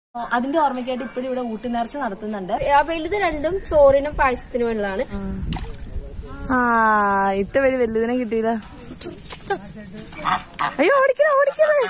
അതിന്റെ ഓർമ്മയ്ക്കായിട്ട് ഇപ്പോഴും ഇവിടെ ഊട്ടുനേർച്ച നടത്തുന്നുണ്ട് ആ വലുത് രണ്ടും ചോറിനും പായസത്തിനും ഉള്ളതാണ് ആ ഇത്ത വഴി വലുതിനെ കിട്ടിയില്ല അയ്യോ ഓടിക്കണ ഓടിക്കണേ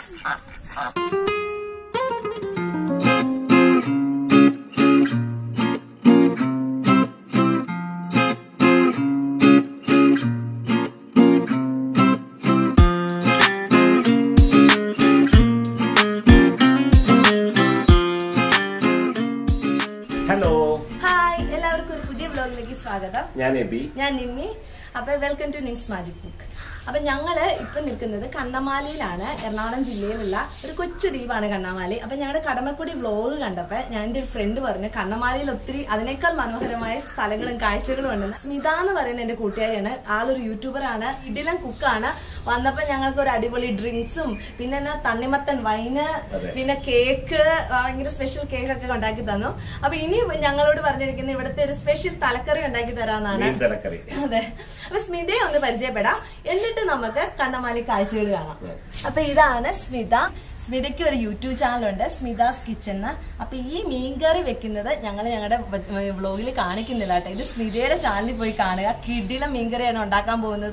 ഹലോ ഹായ് എല്ലാവർക്കും ഒരു പുതിയ വ്ലോഗിലേക്ക് സ്വാഗതം ഞാൻ എബി ഞാൻ നിമ്മി അപ്പൊ welcome to Nims magic book അപ്പൊ ഞങ്ങള് ഇപ്പൊ നിൽക്കുന്നത് കണ്ണമാലിയിലാണ് എറണാകുളം ജില്ലയിലുള്ള ഒരു കൊച്ചു ദ്വീപാണ് കണ്ണമാലി അപ്പൊ ഞങ്ങളുടെ കടമക്കുടി വ്ലോഗ് കണ്ടപ്പോ ഞാൻ എന്റെ ഒരു ഫ്രണ്ട് പറഞ്ഞു കണ്ണമാലിയിൽ ഒത്തിരി അതിനേക്കാൾ മനോഹരമായ സ്ഥലങ്ങളും കാഴ്ചകളും ഉണ്ട് സ്മിത എന്ന് പറയുന്ന എന്റെ കൂട്ടുകാരിയാണ് ആളൊരു യൂട്യൂബറാണ് ഇഡിലം കുക്കാണ് വന്നപ്പോ ഞങ്ങൾക്ക് ഒരു അടിപൊളി ഡ്രിങ്ക്സും പിന്നെ എന്നാ തണ്ണിമത്തൻ വൈന് പിന്നെ കേക്ക് ഭയങ്കര സ്പെഷ്യൽ കേക്ക് ഒക്കെ ഉണ്ടാക്കി തന്നു അപ്പൊ ഇനി ഞങ്ങളോട് പറഞ്ഞിരിക്കുന്നത് ഇവിടുത്തെ ഒരു സ്പെഷ്യൽ തലക്കറി ഉണ്ടാക്കി തരാന്നാണ് മീൻ തലക്കറി അതെ അപ്പൊ സ്മിതയെ ഒന്ന് പരിചയപ്പെടാം എന്നിട്ട് നമുക്ക് കണ്ണമാലി കാഴ്ചകൾ കാണാം അപ്പൊ ഇതാണ് സ്മിത സ്മിതയ്ക്ക് ഒരു യൂട്യൂബ് ചാനലുണ്ട് സ്മിതാസ് കിച്ചൺ അപ്പൊ ഈ മീൻകറി വെക്കുന്നത് ഞങ്ങൾ ഞങ്ങളുടെ വ്ളോഗിൽ കാണിക്കുന്നില്ല കേട്ടോ ഇത് സ്മിതയുടെ ചാനലിൽ പോയി കാണുക കിഡിലെ മീൻകറിയാണ് ഉണ്ടാക്കാൻ പോകുന്നത്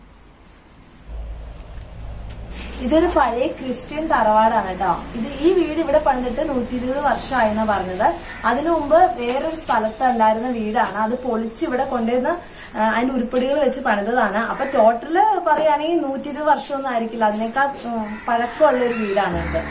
ഇതൊരു പഴയ ക്രിസ്ത്യൻ തറവാടാണ് കേട്ടോ ഇത് ഈ വീട് ഇവിടെ പണിതിട്ട് നൂറ്റി ഇരുപത് വർഷമായെന്നാ പറഞ്ഞത് അതിനു മുമ്പ് വേറൊരു സ്ഥലത്ത് ഉണ്ടായിരുന്ന വീടാണ് അത് പൊളിച്ച് ഇവിടെ കൊണ്ടുവന്ന് ആ, അതിന്റെ ഉരുപ്പടികൾ വെച്ച് പണിതതാണ് അപ്പൊ ടോട്ടല് പറയുകയാണെങ്കിൽ നൂറ്റി ഇരുപത് വർഷമൊന്നും ആയിരിക്കില്ല അതിനേക്കാൾ ഉം, പഴക്കമുള്ള ഒരു വീടാണ് ഇത്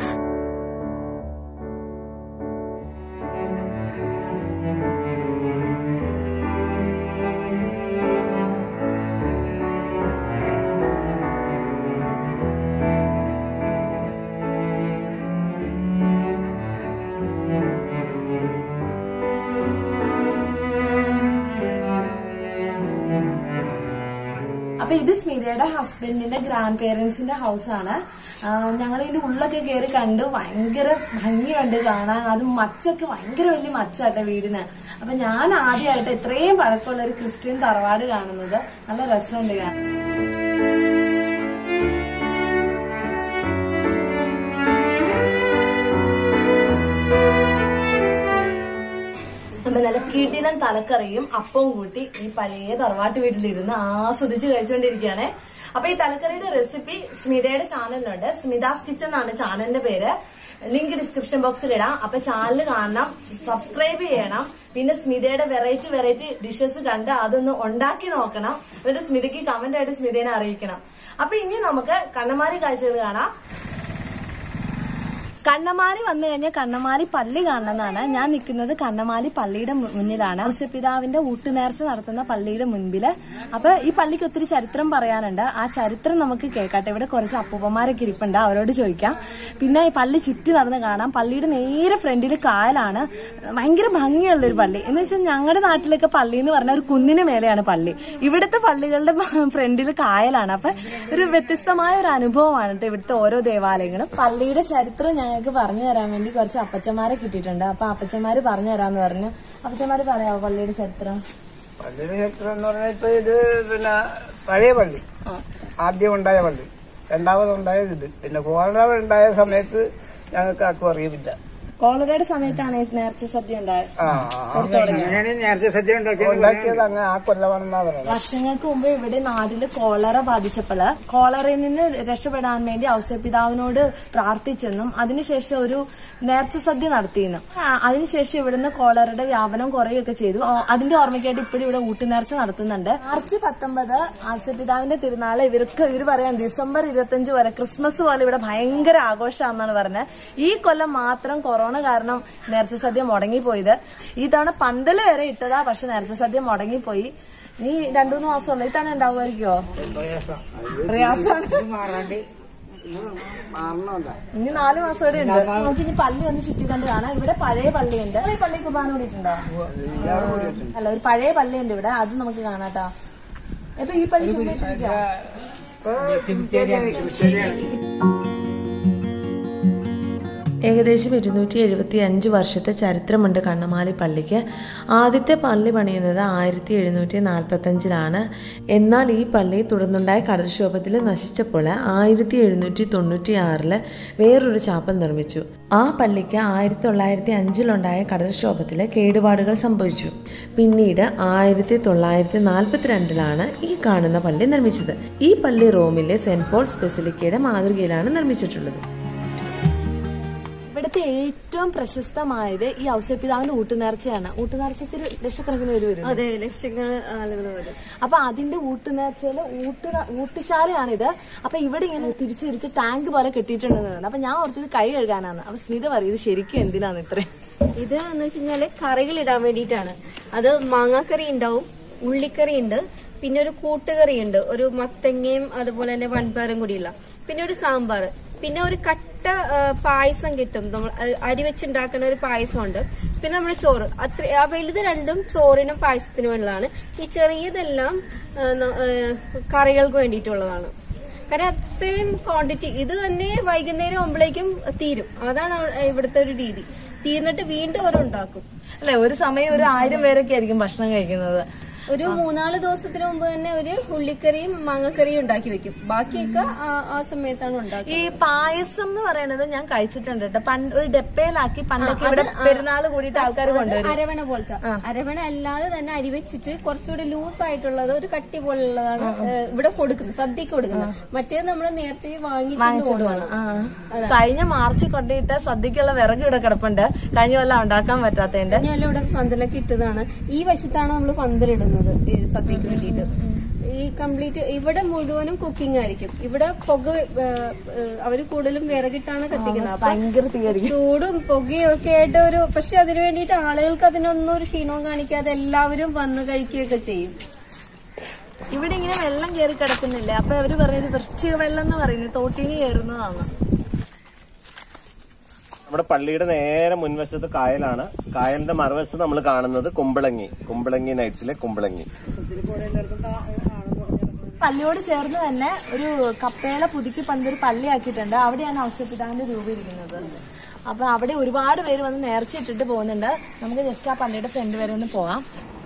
അപ്പൊ ഇത് സ്മിതയുടെ ഹസ്ബൻഡിന്റെ ഗ്രാൻഡ് പേരൻസിന്റെ ഹൗസാണ് ഞങ്ങൾ ഇതിന്റെ ഉള്ളൊക്കെ കയറി കണ്ടു ഭയങ്കര ഭംഗിയുണ്ട് കാണാൻ അത് മച്ചൊക്കെ ഭയങ്കര വലിയ മച്ചാട്ടെ വീടിന് അപ്പൊ ഞാൻ ആദ്യമായിട്ട് ഇത്രയും പഴക്കമുള്ള ഒരു ക്രിസ്ത്യൻ തറവാട് കാണുന്നത് നല്ല രസമുണ്ട് കാണാൻ അപ്പൊ നല്ല കിടിലൻ തലക്കറിയും അപ്പവും കൂട്ടി ഈ പഴയ തറവാട്ട് വീട്ടിലിരുന്ന് ആസ്വദിച്ച് കഴിച്ചുകൊണ്ടിരിക്കുകയാണ് അപ്പൊ ഈ തലക്കറിയുടെ റെസിപ്പി സ്മിതയുടെ ചാനലിലുണ്ട് സ്മിതാസ് കിച്ചൺ എന്നാണ് ചാനലിന്റെ പേര് ലിങ്ക് ഡിസ്ക്രിപ്ഷൻ ബോക്സിൽ ഇടാം അപ്പൊ ചാനൽ കാണണം സബ്സ്ക്രൈബ് ചെയ്യണം പിന്നെ സ്മിതയുടെ വെറൈറ്റി വെറൈറ്റി ഡിഷസ് കണ്ട് അതൊന്ന് ഉണ്ടാക്കി നോക്കണം എന്നിട്ട് സ്മിതയ്ക്ക് കമന്റ് ആയിട്ട് സ്മിതേനെ അറിയിക്കണം അപ്പൊ ഇനി നമുക്ക് കണ്ണമാരി കാഴ്ചകൾ കാണാം കണ്ണമാലി വന്നു കഴിഞ്ഞാൽ കണ്ണമാലി പള്ളി കാണണമെന്നാണ് ഞാൻ നിൽക്കുന്നത് കണ്ണമാലി പള്ളിയുടെ മു- മുന്നിലാണ് ഔസപിതാവിന്റെ ഊട്ടുനേർച്ച നടത്തുന്ന പള്ളിയുടെ മുൻപില് അപ്പൊ ഈ പള്ളിക്ക് ഒത്തിരി ചരിത്രം പറയാനുണ്ട് ആ ചരിത്രം നമുക്ക് കേൾക്കട്ടെ ഇവിടെ കുറച്ച് അപ്പൂപ്പന്മാരൊക്കെ ഇരിപ്പുണ്ട് അവരോട് ചോദിക്കാം പിന്നെ ഈ പള്ളി ചുറ്റി നടന്ന് കാണാം പള്ളിയുടെ നേരെ ഫ്രണ്ടിൽ കായലാണ് ഭയങ്കര ഭംഗിയുള്ള ഒരു പള്ളി എന്ന് വെച്ചാൽ ഞങ്ങളുടെ നാട്ടിലൊക്കെ പള്ളി എന്ന് പറഞ്ഞാൽ ഒരു കുന്നിന് മേലെയാണ് പള്ളി ഇവിടുത്തെ പള്ളികളുടെ ഫ്രണ്ടിൽ കായലാണ് അപ്പൊ ഒരു വ്യത്യസ്തമായ ഒരു അനുഭവമാണ് കേട്ടോ ഇവിടുത്തെ ഓരോ ദേവാലയങ്ങളും പള്ളിയുടെ ചരിത്രം ഞങ്ങൾക്ക് പറഞ്ഞു തരാൻ വേണ്ടി കുറച്ച് അപ്പച്ചന്മാരെ കിട്ടിയിട്ടുണ്ട് അപ്പൊ അപ്പച്ചന്മാര് പറഞ്ഞു തരാന്ന് പറഞ്ഞു അപ്പച്ചന്മാര് പറയാവോ പള്ളിയുടെ ചരിത്രം പള്ളിയുടെ ചരിത്രം എന്ന് പറഞ്ഞാൽ ഇപ്പൊ ഇത് പിന്നെ പഴയ പള്ളി ആദ്യം ഉണ്ടായ പള്ളി രണ്ടാമത് ഉണ്ടായത് ഇത് പിന്നെ കോളറ ഉണ്ടായ സമയത്ത് ഞങ്ങൾക്ക് ആർക്കും അറിയില്ല കോളറയുടെ സമയത്താണ് ഈ നേർച്ച സദ്യ ഉണ്ടായത് ആ ആ, നേരത്തെ സദ്യ ഉണ്ടാക്കി ഉണ്ടാക്കിയത് അങ്ങ് ആ കൊല്ലമാണെന്നാ പറയുന്നത് വർഷങ്ങൾക്ക് മുമ്പ് ഇവിടെ നാട്ടില് കോളറ ബാധിച്ചപ്പോൾ കോളറയിൽ നിന്ന് രക്ഷപ്പെടാൻ വേണ്ടി ഔസപിതാവിനോട് പ്രാർത്ഥിച്ചെന്നും അതിനുശേഷം ഒരു നേർച്ച സദ്യ നടത്തിയെന്നും ആ, അതിനുശേഷം ഇവിടുന്ന് കോളറയുടെ വ്യാപനം കുറയുകയൊക്കെ ചെയ്തു ഓ, അതിന്റെ ഓർമ്മയ്ക്കായിട്ട് ഇപ്പോഴും ഇവിടെ ഊട്ടുനേർച്ച നടത്തുന്നുണ്ട് മാർച്ച് പത്തൊമ്പത് ഔസപിതാവിന്റെ തിരുനാള് ഇവർക്ക് ഇവർ പറയാം ഡിസംബർ ഇരുപത്തഞ്ച് വരെ ക്രിസ്മസ് പോലെ ഇവിടെ ഭയങ്കര ആഘോഷമാണെന്നാണ് പറഞ്ഞത് ഈ കൊല്ലം മാത്രം കൊറോണ കാരണം നേർച്ച സദ്യ മുടങ്ങിപ്പോയത് ഈ തവണ പന്തല് വരെ ഇട്ടതാ പക്ഷെ നേർച്ച സദ്യ മുടങ്ങിപ്പോയി നീ രണ്ടു മൂന്ന് മാസമുള്ള ഈ തവണ ഉണ്ടാവുമായിരിക്കോ പ്രയാസമാണ് ഇനി നാല് മാസം കൂടെ ഉണ്ട് നമുക്ക് ഇനി പള്ളി ഒന്ന് ചുറ്റി കണ്ട് കാണാം ഇവിടെ പഴയ പള്ളിയുണ്ട് ഈ പള്ളി കുർബാന കൂടിയിട്ടുണ്ടോ അല്ല ഒരു പഴയ പള്ളിയുണ്ട് ഇവിടെ അത് നമുക്ക് കാണാട്ടോ ഇപ്പൊ ഈ പള്ളി ചുമ്മാ ഇട്ടിരിക്കുവാ? ഏകദേശം ഇരുന്നൂറ്റി എഴുപത്തി അഞ്ച് വർഷത്തെ ചരിത്രമുണ്ട് കണ്ണമാലി പള്ളിക്ക് ആദ്യത്തെ പള്ളി പണിയുന്നത് ആയിരത്തി എഴുന്നൂറ്റി നാൽപ്പത്തഞ്ചിലാണ് എന്നാൽ ഈ പള്ളി തുടർന്നുണ്ടായ കടൽക്ഷോഭത്തിൽ നശിച്ചപ്പോൾ ആയിരത്തി എഴുന്നൂറ്റി തൊണ്ണൂറ്റി ആറില് വേറൊരു ചാപ്പൽ നിർമ്മിച്ചു ആ പള്ളിക്ക് ആയിരത്തി തൊള്ളായിരത്തി അഞ്ചിലുണ്ടായ കടൽക്ഷോഭത്തിൽ കേടുപാടുകൾ സംഭവിച്ചു പിന്നീട് ആയിരത്തി തൊള്ളായിരത്തി നാൽപ്പത്തിരണ്ടിലാണ് ഈ കാണുന്ന പള്ളി നിർമ്മിച്ചത് ഈ പള്ളി റോമിലെ സെന്റ് പോൾസ് ബെസിലിക്കയുടെ മാതൃകയിലാണ് നിർമ്മിച്ചിട്ടുള്ളത് ഇവിടുത്തെ ഏറ്റവും പ്രശസ്തമായത് ഈ ഔസപിതാവിന്റെ ഊട്ടുനേർച്ചയാണ് ഊട്ടുനേർച്ചയ്ക്ക് ഒരു ലക്ഷക്കണക്കിന് പേര് വരും അതെ ലക്ഷങ്ങൾ ആളുകൾ വരും അപ്പൊ അതിന്റെ ഊട്ടുനേർച്ചയില് ഊട്ട് ഊട്ടുശാലയാണിത് അപ്പൊ ഇവിടെ ഇങ്ങനെ തിരിച്ചു തിരിച്ച് ടാങ്ക് പോലെ കെട്ടിയിട്ടുണ്ടെന്ന് അപ്പൊ ഞാൻ ഓർത്തത് കൈ കഴുകാനാണ് അപ്പൊ സ്മിത പറയും ഇത് ശരിക്കും എന്തിനാണ് ഇത്രയും ഇത് എന്ന് വെച്ച് കഴിഞ്ഞാല് കറികൾ ഇടാൻ വേണ്ടിയിട്ടാണ് അത് മാങ്ങാക്കറി ഉണ്ടാവും ഉള്ളിക്കറി ഉണ്ട് പിന്നെ ഒരു കൂട്ടുകറി ഉണ്ട് ഒരു മത്തങ്ങയും അതുപോലെ തന്നെ വൻപയറും കൂടിയുള്ള പിന്നെ ഒരു സാമ്പാർ പിന്നെ ഒരു കട്ട ആ, പായസം കിട്ടും നമ്മൾ ആ, അരി വെച്ചുണ്ടാക്കുന്ന ഒരു പായസം ഉണ്ട് പിന്നെ നമ്മുടെ ചോറ് അത്ര ആ വലുത് രണ്ടും ചോറിനും പായസത്തിനും ഉള്ളതാണ് ഈ ചെറിയതെല്ലാം ആ, ന- ആ, കറികൾക്ക് വേണ്ടിയിട്ടുള്ളതാണ് കാരണം അത്രയും ക്വാണ്ടിറ്റി ഇത് തന്നെ വൈകുന്നേരം ആകുമ്പോഴേക്കും തീരും അതാണ് അവ- ഇവിടുത്തെ ഒരു രീതി തീർന്നിട്ട് വീണ്ടും അവർ ഉണ്ടാക്കും അല്ലെ ഒരു സമയം ഒരു ആയിരം പേരൊക്കെ ആയിരിക്കും ഭക്ഷണം കഴിക്കുന്നത് ഒരു മൂന്നാല് ദിവസത്തിന് മുമ്പ് തന്നെ ഒരു ഉള്ളിക്കറിയും മാങ്ങക്കറിയും ഉണ്ടാക്കി വെക്കും ബാക്കിയൊക്കെ ആ- ആ സമയത്താണ് ഉണ്ടാക്കുക ഈ പായസം എന്ന് പറയുന്നത് ഞാൻ കഴിച്ചിട്ടുണ്ട് കേട്ടോ പണ്ട് ഒരു ഡെപ്പയിലാക്കി പണ്ടൊക്കെ ഇവിടെ പെരുന്നാൾ കൂടിയിട്ട് ആൾക്കാർ കൊണ്ടുവരും അരവണ പോലത്തെ അരവണ അല്ലാതെ തന്നെ അരി വെച്ചിട്ട് കുറച്ചുകൂടി ലൂസ് ആയിട്ടുള്ളത് ഒരു കട്ടി പോലുള്ളതാണ് ഏഹ്, ഇവിടെ കൊടുക്കുന്നത് സദ്യക്ക് കൊടുക്കുന്നത് മറ്റേത് നമ്മൾ നേരത്തെ വാങ്ങിച്ചിട്ട് പോകുന്നതാണ് ആ. കഴിഞ്ഞ മാർച്ച് കൊണ്ടിട്ട് സദ്യക്കുള്ള വിറക് ഇവിടെ കിടപ്പുണ്ട് കഴിഞ്ഞ കൊല്ലം ഉണ്ടാക്കാൻ പറ്റാത്തതിന്റെ ഞാൻ ഇവിടെ പന്തലൊക്കെ ഇട്ടതാണ് ഈ വശത്താണ് നമ്മൾ പന്തലിടുന്നത് ഈ സദ്യക്ക് വേണ്ടിയിട്ട് ഈ കംപ്ലീറ്റ് ഇവിടെ മുഴുവനും കുക്കിംഗ് ആയിരിക്കും ഇവിടെ പുക അവർ കൂടുതലും വിറകിട്ടാണ് കത്തിക്കുന്നത് അപ്പൊ ഭയങ്കര തീയായിരിക്കും ചൂടും പുകയും ഒക്കെ ആയിട്ട് ഒരു പക്ഷെ അതിനു വേണ്ടിയിട്ട് ആളുകൾക്ക് അതിനൊന്നും ഒരു ക്ഷീണവും കാണിക്കാതെ എല്ലാവരും വന്ന് കഴിക്കുകയൊക്കെ ചെയ്യും ഇവിടെ ഇങ്ങനെ വെള്ളം കയറി കിടക്കുന്നില്ല അപ്പൊ അവര് പറയുന്നത് വൃശ്ചിക വെള്ളം എന്ന് പറയുന്നത് തോട്ടിന് കയറുന്നതാണ് നമ്മുടെ പള്ളിയുടെ നേരെ മുൻവശത്ത് കായലാണ് കായലിന്റെ മറുവശത്ത് നമ്മൾ കാണുന്നത് കുമ്പളങ്ങി കുമ്പളങ്ങി നൈറ്റ്സിലെ കുമ്പളങ്ങി പള്ളിയോട് ചേർന്ന് തന്നെ ഒരു കപ്പേള പുതുക്കി പണ്ടൊരു പള്ളിയാക്കിയിട്ടുണ്ട് അവിടെയാണ് ഔസപിതാവിന്റെ രൂപം ഇരിക്കുന്നത് അപ്പൊ അവിടെ ഒരുപാട് പേര് വന്ന് നേർച്ച ഇട്ടിട്ട് പോകുന്നുണ്ട് നമുക്ക് ജസ്റ്റ് ആ പള്ളിയുടെ ഫ്രണ്ട് വരെ ഒന്ന് പോവാം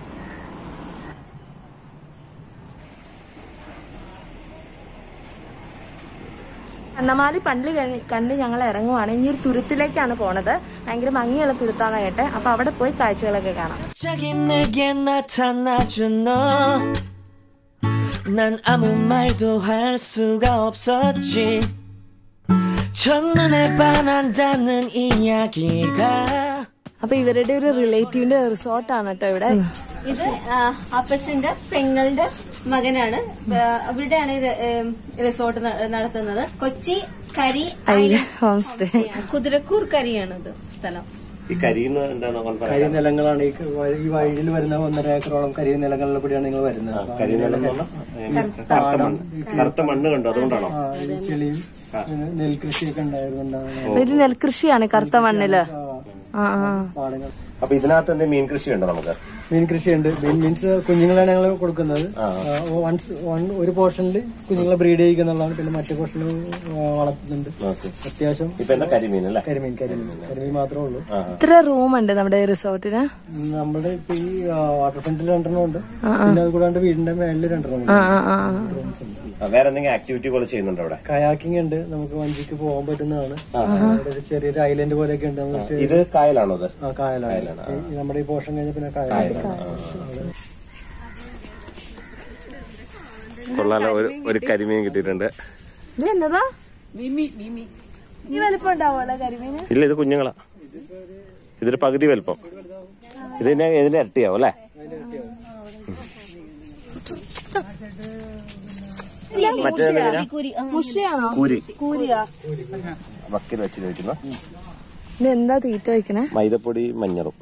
കണ്ണമാലി പള്ളി കഴി- കണ്ട് ഞങ്ങൾ ഇറങ്ങുവാണ് ഇനി ഒരു തുരുത്തിലേക്കാണ് പോണത് ഭയങ്കര ഭംഗിയുള്ള തുരുത്താണ് കേട്ടെ അപ്പൊ അവിടെ പോയി കാഴ്ചകളൊക്കെ കാണാം 갑자기 내게 나타나준 너. 난 아무 말도 할 수가 없었지. 첫눈에 반한다는 이야기가. അപ്പൊ ഇവരുടെ ഒരു റിലേറ്റീവിന്റെ റിസോർട്ടാണ് കേട്ടോ ഇവിടെ ഇത് ആ, അപ്പച്ചന്റെ പെങ്ങളുടെ മകനാണ് ആ, ഇവിടെയാണ് ഈ രെ- ഏം, റിസോർട്ട് ന- നടത്തുന്നത് കൊച്ചി കരി ഹോം സ്റ്റേ കുതിരക്കൂർ കരിയാണിത് സ്ഥലം ഈ കരിന്ന് എന്താണ് ഓൻ പറയുന്നത്? കരി നിലങ്ങളാണ് ഈ വഴി- ഈ വഴിയിൽ വരുന്ന ഒന്നര ഏക്കറോളം കരി നിലങ്ങളിൽ കൂടിയാണ് നിങ്ങൾ വരുന്നത് അപ്പൊ കരിനിലം എന്ന് പറഞ്ഞാൽ കറുത്ത മണ്ണ് കറുത്ത മണ്ണ് കണ്ടു അതുകൊണ്ടാണോ ആ, ഈ ചെളിയും പിന്നെ നെൽകൃഷിയൊക്കെ ഉണ്ടായിരുന്നുണ്ടാവുന്ന ഒരു നെൽകൃഷിയാണ് കറുത്ത മണ്ണില് ആ ആ പാടങ്ങൾ അപ്പൊ ഇതിനകത്ത് എന്ത് മീൻ കൃഷിയുണ്ട് നമുക്ക് മീൻ കൃഷിയുണ്ട് മീൻ മീൻസ് കുഞ്ഞുങ്ങളാണ് ഞങ്ങൾ കൊടുക്കുന്നത് വൺസ് വൺ ഒരു പോർഷനിൽ കുഞ്ഞുങ്ങളെ ബ്രീഡ് ചെയ്യിക്കുന്നുള്ളതാണ് പിന്നെ മറ്റു പോർഷനിൽ വളർത്തുന്നുണ്ട് ഓക്കെ അത്യാവശ്യം ഇപ്പൊ എന്താ കരിമീൻ അല്ലേ കരിമീൻ കരിമീൻ കരിമീൻ മാത്രമേ ഉള്ളൂ ഇത്ര റൂം ഉണ്ട് നമ്മുടെ ഈ റിസോർട്ടിന് നമ്മുടെ ഇപ്പൊ ഈ വാട്ടർ ഫ്രണ്ടിൽ രണ്ടെണ്ണം ഉണ്ട് പിന്നെ അത് കൂടാണ്ട് വീടിന്റെ മേളിൽ രണ്ടെണ്ണം ഉണ്ട് ആ ആ ആ ആ, വേറെ എന്തെങ്കിലും ആക്ടിവിറ്റികൾ ചെയ്യുന്നുണ്ടോ അവിടെ കയാക്കിംഗ് ഉണ്ട് നമുക്ക് വഞ്ചിക്ക് പോകാൻ പറ്റുന്നതാണ് അവിടെ ഒരു ചെറിയൊരു ഐലൻഡ് പോലെയൊക്കെ ഉണ്ട് നമുക്ക് ഇത് കായലാണോ അത് ആ കായലാണ് ഈ നമ്മുടെ ഈ പോർഷൻ കഴിഞ്ഞ പിന്നെ കായലാണ് കൊള്ളാലോ ഒരു ഒരു കരിമീൻ കിട്ടിയിട്ടുണ്ട് ഇത് എന്നതാ ഈ വലിപ്പം ഉണ്ടാവുമല്ലോ കരിമീന് ഇല്ല ഇത് കുഞ്ഞുങ്ങളാ ഇതൊരു പകുതി വലുപ്പം ഇതിനെ ഇതിന്റെ ഇരട്ടിയാവും അല്ലേ മറ്റേ മുഷയാണോ കൂരി കൂരിയാ വക്കിൽ വെച്ച് കഴിക്കുന്ന ഇത് എന്താ തീറ്റ വയ്ക്കണേ മൈദപ്പൊടി മഞ്ഞളും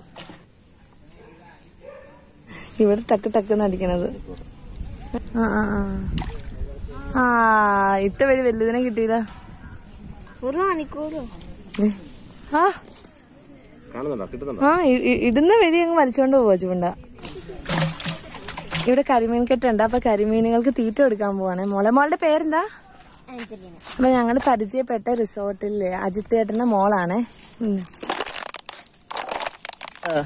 ഇവിടെ ടക്ക് ടക്ക് അടിക്കണത് ആ ആ ആ. ആ ഇട്ട വഴി വലുതിനെ കിട്ടിയില്ല ഒരു മണിക്കൂറോ ദേ. ആ കാണുന്നുണ്ടോ കിട്ടുന്നുണ്ടോ ആ ഇ- ഇ- ഇടുന്ന വഴി അങ്ങ് വലിച്ചോണ്ട് പോവാ ചൂണ്ട ഇവിടെ കരിമീൻ കെട്ടുണ്ട് അപ്പൊ കരിമീനുകൾക്ക് തീറ്റ കൊടുക്കാൻ പോവാണ് മോളെ മോളുടെ പേരെന്താ അപ്പൊ ഞങ്ങൾ പരിചയപ്പെട്ട റിസോർട്ടിലെ അജിത്ത് ഏട്ടന്റെ മോളാണ് ഉം. ആ.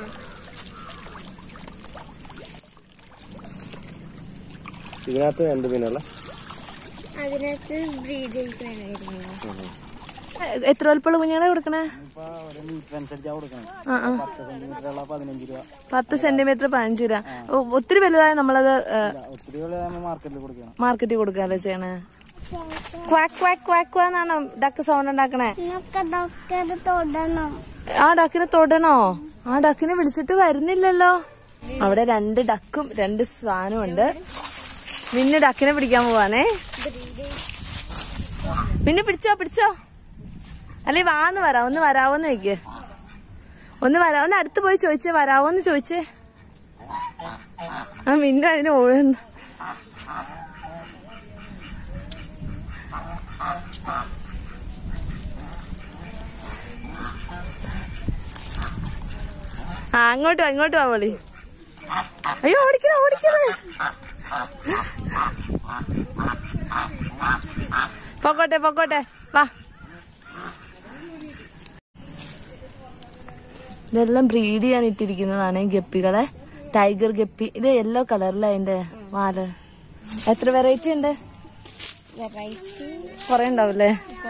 ഇതിനകത്ത് എന്ത് മീനുള്ള അതിനകത്ത് ബ്രീഡ് ചെയ്യിക്കാനായിരുന്നു എ- എത്ര വലുപ്പമുള്ള കുഞ്ഞുങ്ങളെ കൊടുക്കണേ ആ ആ പതിനഞ്ച് രൂപ പത്ത് സെന്റിമീറ്റർ പതിനഞ്ച് രൂപ ഒ- ഒത്തിരി വലുതായ നമ്മളത് ഒത്തിരി മാർക്കറ്റിൽ കൊടുക്കണം മാർക്കറ്റിൽ കൊടുക്കാല്ലേ ചെയ്യണേ ക്വാക്ക് ക്വാക്ക് ക്വാക്ക് എന്നാണ് ഡക്ക് സൗണ്ട് ഉണ്ടാക്കണേ ആ ഡക്കിനെ തൊടണോ ആ ഡക്കിനെ വിളിച്ചിട്ട് വരുന്നില്ലല്ലോ അവിടെ രണ്ട് ഡക്കും രണ്ട് സ്വാനും ഉണ്ട് മിന്നു ഡക്കിനെ പിടിക്കാൻ പോവാണേ മിന്നു പിടിച്ചോ പിടിച്ചോ അല്ലെ വാന്ന് വരാ ഒന്ന് വരാവോന്ന് ചോദിക്ക് ഒന്ന് വരാ ഒന്ന് അടുത്ത് പോയി ചോദിച്ചേ വരാവോന്ന് ചോദിച്ചേ ആ മിന്നു അതിന് ഓടുന്നു ആ അങ്ങോട്ട് വാ ഇങ്ങോട്ട് വാ മോളി അയ്യോ ഓടിക്കണ ഓടിക്കണേ പൊക്കോട്ടെ പൊക്കോട്ടെ വാ ഇതെല്ലാം ബ്രീഡ് ചെയ്യാൻ ഇട്ടിരിക്കുന്നതാണ് ഈ ഗപ്പികളെ ടൈഗർ ഗപ്പി ഇത് യെല്ലോ കളറിലെ അതിന്റെ വാല് എത്ര വെറൈറ്റി ഉണ്ട് കൊറേ ഉണ്ടാവില്ലേ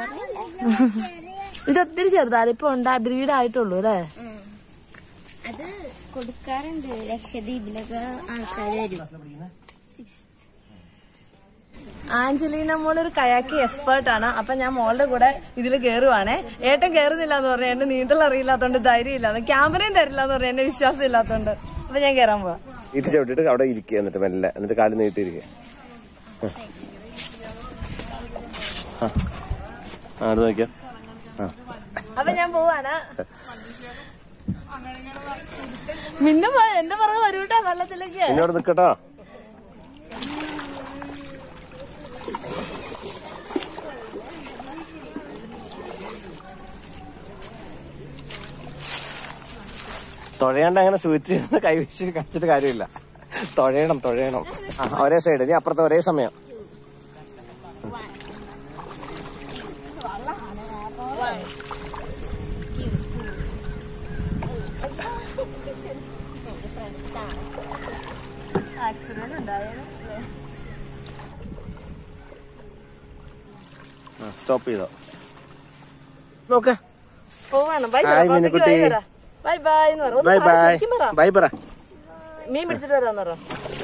ഇത് ഒത്തിരി ചെറുതാ ഇപ്പൊ ഉണ്ടാ ബ്രീഡ് ആയിട്ടുള്ളൂ അല്ലേ അത് കൊടുക്കാറുണ്ട് ലക്ഷദ്വീപിലൊക്കെ ആൾക്കാർ വരും ആഞ്ചലീന മോൾ ഒരു കയാക്കി എക്സ്പേർട്ട് ആണ് അപ്പൊ ഞാൻ മോളുടെ കൂടെ ഇതിൽ കയറുവാണേ ഏട്ടൻ കയറുന്നില്ല എന്ന് പറഞ്ഞു എന്നെ നീന്തൽ അറിയില്ലാത്തോണ്ട് ധൈര്യം ഇല്ലാന്ന് ക്യാമറയും തരില്ല എന്ന് പറഞ്ഞു എന്നെ വിശ്വാസം ഇല്ലാത്തോണ്ട് അപ്പൊ ഞാൻ കയറാൻ പോവാ ഇട്ട് ചവിട്ടിട്ട് അവിടെ ഇരിക്കുക എന്നിട്ട് മെല്ലെ എന്നിട്ട് കാല് നീട്ടിയിരിക്കുക ആ അത് നോക്കിയോ ആ അപ്പൊ ഞാൻ പോവാണ് മിന്നു പോ- എന്റെ പുറകെ വരൂട്ടാ വെള്ളത്തിലേക്ക് എന്നോട് നിക്കട്ടോ തുഴയാണ്ട് അങ്ങനെ സൂചിച്ച് കൈവച്ച് കച്ചിട്ട് കാര്യമില്ല തുഴയണം തുഴയണം ആ ഒരേ സൈഡ് ഇനി അപ്പുറത്തെ ഒരേ സമയം ആക്സിഡന്റ് ഉണ്ടായാലും സ്റ്റോപ്പ് ചെയ്തോ നോക്ക് പോവാണ് bye hi Minukutty. Bye bye എന്ന് പറ ഒന്ന് ബൈ പറ, ബൈ ശരിക്കും പറ ബൈ പറ മീൻ പിടിച്ചിട്ട് വരാന്ന് പറ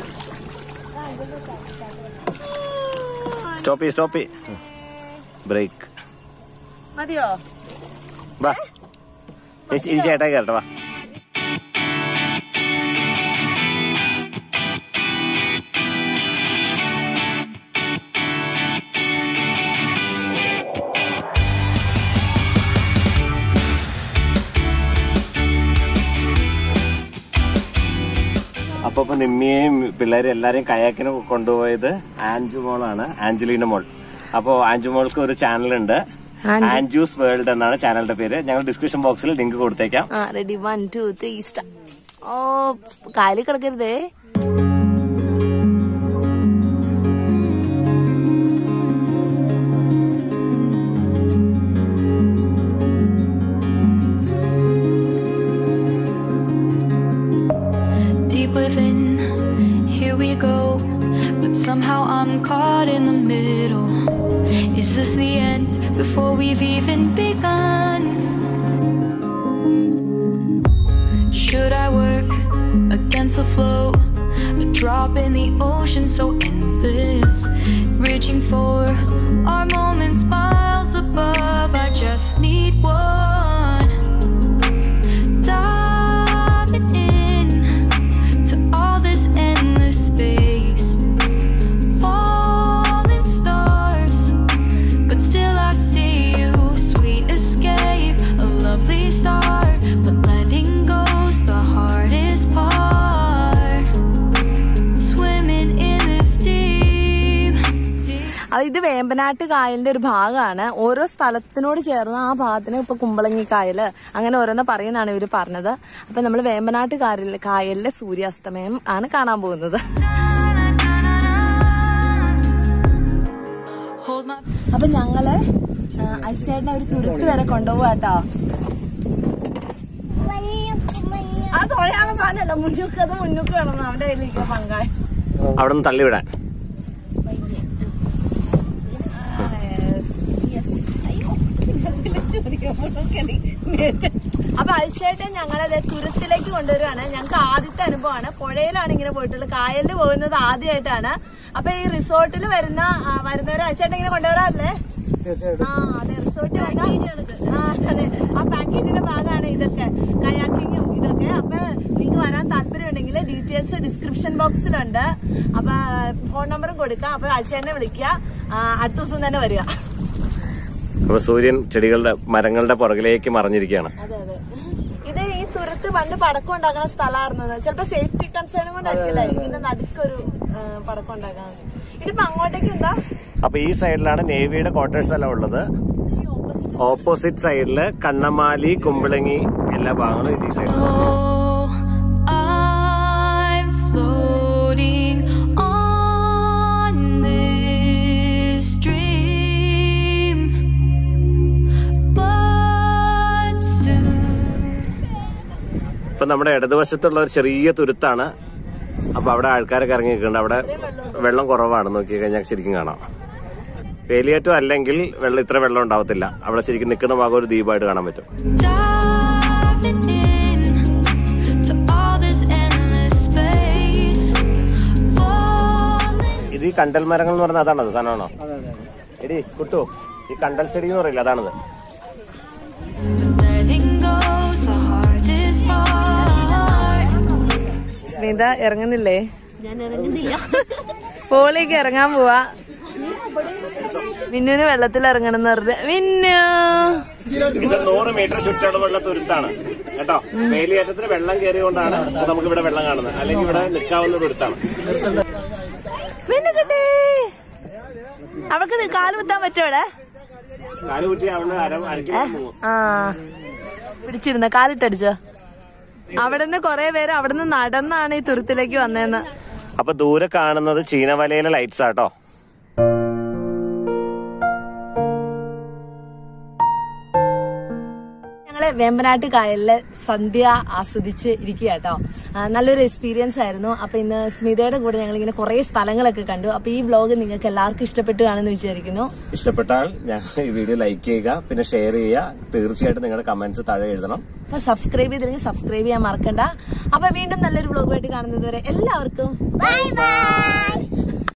സ്റ്റോപ്പ് ചെയ്യ് സ്റ്റോപ്പ് ചെയ്യ് ബ്രേക്ക് മതിയോ വാ ഈ ചേട്ടാ കയറട്ടെ വാ അപ്പൊ ഇപ്പൊ നിമ്മിയെയും പിള്ളേരും എല്ലാരെയും കയാക്കിന് കൊണ്ടുപോയത് ആൻജു മോളാണ് ആഞ്ചലീന മോൾ അപ്പോ ആൻജു മോൾക്ക് ഒരു ചാനലുണ്ട് ആൻജൂസ് വേൾഡ് എന്നാണ് ചാനലിന്റെ പേര് ഞങ്ങൾ ഡിസ്ക്രിപ്ഷൻ ബോക്സിൽ ലിങ്ക് കൊടുത്തേക്കാം ആ ready one two three start ഓ കാലിൽ കിടക്കരുതേ deep within. Here we go, but somehow I'm caught in the middle. Is this the end before we've even begun? Should I work against the flow? A drop in the ocean so endless. Reaching for our moments miles above. I just need one. Diving in to all this endless space. Falling stars, but still I see you. Sweet escape, a lovely start. But letting go's the hardest part. Swimming in this deep, deep. അത് ഇത് വേമ്പനാട്ട് കായലിന്റെ ഒരു ഭാഗമാണ് ഓരോ സ്ഥലത്തിനോട് ചേർന്ന് ആ ഭാഗത്തിന് ഇപ്പൊ കുമ്പളങ്ങി കായല് അങ്ങനെ ഓരോന്ന് പറയുന്നതാണ് ഇവര് പറഞ്ഞത് അപ്പൊ നമ്മൾ വേമ്പനാട്ട് കായലിൽ കായലിലെ സൂര്യാസ്തമയം ആണ് കാണാൻ പോകുന്നത് Hold my അപ്പൊ ഞങ്ങള് അച്ഛേട്ടനെ ഒരു തുരുത്ത് വരെ കൊണ്ടുപോവാട്ടോ ആ തുഴയാനുള്ള സാധനമല്ല മുന്നൂക്ക് അത് മുന്നൂക്ക് വേണം അവന്റെ കയ്യിലേക്ക് പങ്കായ അവിടെ നിന്ന് തള്ളിവിടാൻ അപ്പൊ അഴിച്ചേട്ടൻ ഞങ്ങളത് തുരുത്തിലേക്ക് കൊണ്ടുവരുവാണ് ഞങ്ങൾക്ക് ആദ്യത്തെ അനുഭവമാണ് പുഴയിലാണ് ഇങ്ങനെ പോയിട്ടുള്ളത് കായലിൽ പോകുന്നത് ആദ്യമായിട്ടാണ് അപ്പൊ ഈ റിസോർട്ടിൽ വരുന്ന ആ, വരുന്നവരെ അഴിച്ചേട്ടൻ ഇങ്ങനെ കൊണ്ടുവരാറില്ലേ തീർച്ചയായിട്ടും ആ അതെ റിസോർട്ട് ആ അതെ ആ പാക്കേജിന്റെ ഭാഗമാണ് ഇതൊക്കെ കയാക്കിങ്ങും ഇതൊക്കെ അപ്പൊ നിങ്ങൾക്ക് വരാൻ താല്പര്യമുണ്ടെങ്കിൽ ഡീറ്റെയിൽസ് ഡിസ്ക്രിപ്ഷൻ ബോക്സിലുണ്ട് അപ്പൊ ഫോൺ നമ്പറും കൊടുക്കാം അപ്പൊ അച്ഛനെ വിളിക്കുക ആ, അടുത്ത ദിവസം തന്നെ വരിക അപ്പൊ സൂര്യൻ ചെടികളുടെ മരങ്ങളുടെ പുറകിലേക്ക് മറിഞ്ഞിരിക്കുകയാണ് അതെ അതെ ഇത് ഈ തുരത്ത് പണ്ട് പടക്കം ഉണ്ടാക്കുന്ന സ്ഥലമായിരുന്നത് ചിലപ്പോ സേഫ്റ്റി കൺസേൺ കൊണ്ടായിരിക്കില്ല ഇതിന്റെ നടുക്കൊരു ആ, പടക്കം ഉണ്ടാക്കാൻ ഇതിപ്പോ അങ്ങോട്ടേക്ക് എന്താ അപ്പൊ ഈ സൈഡിലാണ് നേവിയുടെ ക്വാർട്ടേഴ്സ് എല്ലാം ഉള്ളത് ഈ ഓപ്പോസിറ്റ് ഓപ്പോസിറ്റ് സൈഡില് കണ്ണമാലി കുമ്പളങ്ങി എല്ലാ ഭാഗങ്ങളും ഇത് ഈ സൈഡിൽ Oh, I'm floating on this dream, but soon. ഇപ്പൊ നമ്മുടെ ഇടതുവശത്തുള്ള ഒരു ചെറിയ തുരുത്താണ് അപ്പൊ അവിടെ ആൾക്കാരൊക്കെ ഇറങ്ങി നിൽക്കുന്നുണ്ട് അവിടെ വെള്ളം കുറവാണ് നോക്കി കഴിഞ്ഞാൽ ശരിക്കും കാണാം വേലിയേറ്റം അല്ലെങ്കിൽ വെള്ളം ഇത്ര വെള്ളം ഉണ്ടാവത്തില്ല അവിടെ ശരിക്കും നിൽക്കുന്ന ഭാഗം ഒരു ദ്വീപായിട്ട് കാണാൻ പറ്റും Diving in to all this endless space, falling. ഇത് ഈ കണ്ടൽ മരങ്ങൾ എന്ന് പറഞ്ഞാൽ അതാണത് സാധനമാണോ എടി കുട്ടു ഈ കണ്ടൽ ചെടി എന്ന് പറയില്ല അതാണത് Letting go's the hardest part. Smitha ഇറങ്ങുന്നില്ലേ ഞാൻ ഇറങ്ങുന്നില്ല പോളിക്ക് ഇറങ്ങാൻ പോവാ മിന്നുവിന് വെള്ളത്തിൽ ഇറങ്ങണം എന്ന് പറഞ്ഞ് മിന്നു ഇത് നൂറ് മീറ്റർ ചുറ്റളവുള്ള തുരുത്താണ് കേട്ടോ വേലിയേറ്റത്തിന് വെള്ളം കയറിയോണ്ടാണ് നമുക്ക് ഇവിടെ വെള്ളം കാണുന്നത് അല്ലെങ്കിൽ ഇവിടെ നിൽക്കാവുന്ന തുരുത്താണ് മിന്നു കുട്ടി അവൾക്ക് നി- കാല് കുത്താൻ പറ്റുമോ ഇവിടെ കാല് കുറ്റി അവിടെ അര അരക്കിലോട്ട് പോകും ആ പിടിച്ചിരുന്ന കാലിട്ടടിച്ചോ അവിടെ നിന്ന് കൊറേ പേര് അവിടെ നിന്ന് നടന്നാണ് ഈ തുരുത്തിലേക്ക് വന്നേന്ന് അപ്പൊ ദൂരെ കാണുന്നത് ചീനവലയിലെ ലൈറ്റ്സ് ആട്ടോ ഞങ്ങള് വേമ്പനാട്ട് കായലിലെ സന്ധ്യ ആസ്വദിച്ച് ഇരിക്കുക കേട്ടോ ആ, നല്ലൊരു എക്സ്പീരിയൻസ് ആയിരുന്നു അപ്പൊ ഇന്ന് സ്മിതയുടെ കൂടെ ഞങ്ങൾ ഇങ്ങനെ കുറെ സ്ഥലങ്ങളൊക്കെ കണ്ടു അപ്പൊ ഈ വ്ലോഗ് നിങ്ങൾക്ക് എല്ലാവർക്കും ഇഷ്ടപ്പെട്ടു കാണുമെന്ന് വിചാരിക്കുന്നു ഇഷ്ടപ്പെട്ടാൽ ഞങ്ങൾ ഈ വീഡിയോ ലൈക്ക് ചെയ്യുക പിന്നെ ഷെയർ ചെയ്യുക തീർച്ചയായിട്ടും നിങ്ങളുടെ കമന്റ്സ് താഴെ എഴുതണം അപ്പൊ സബ്സ്ക്രൈബ് ചെയ്തില്ലെങ്കിൽ സബ്സ്ക്രൈബ് ചെയ്യാൻ മറക്കണ്ട അപ്പൊ വീണ്ടും നല്ലൊരു വ്ലോഗുമായിട്ട് കാണുന്നത് വരെ എല്ലാവർക്കും Bye bye.